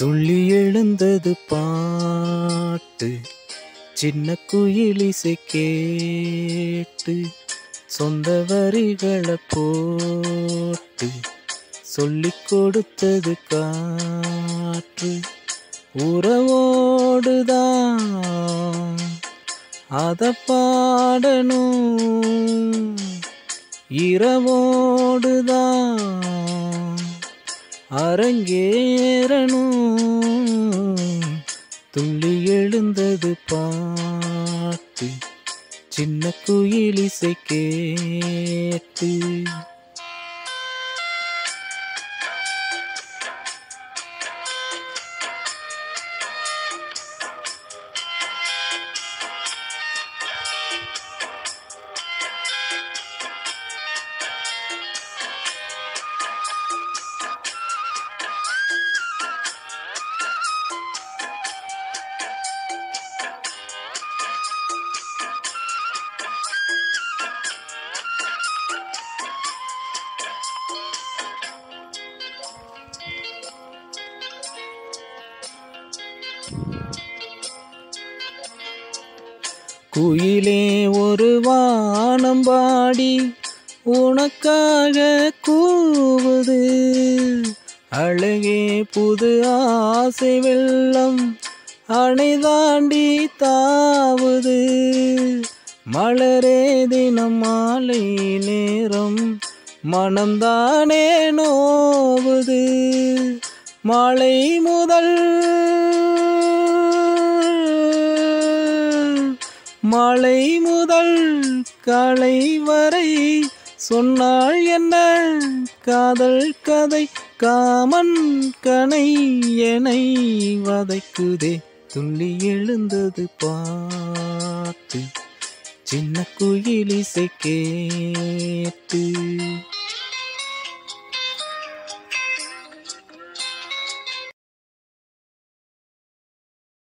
துள்ளி எழுந்தது பாட்டு சின்ன குயிலிசை கேட்டு சொந்த வரிகளை போட்டு சொல்லிக் கொடுத்தது காற்று உறவோடுதான் அத பாடணும் இரவோடுதான் அரங்கேறணும் துள்ளி எழுந்தது பாட்டு சின்ன குயிலிசை கேட்டு குயிலே ஒரு வானம்பாடி உனக்காக கூவுது அழகே புது ஆசை வெள்ளம் அணை தாண்டி தாவுது மலரே தினம் மாலை நேரம் மனம்தானே நோவுது மாலை முதல் மாலை முதல் காலை வரை சொன்னாள் என்ன காதல் கதை காமன் கனை எனை வதைக்குதே துள்ளி எழுந்தது பாட்டு சின்ன குயிலிசை கேட்டு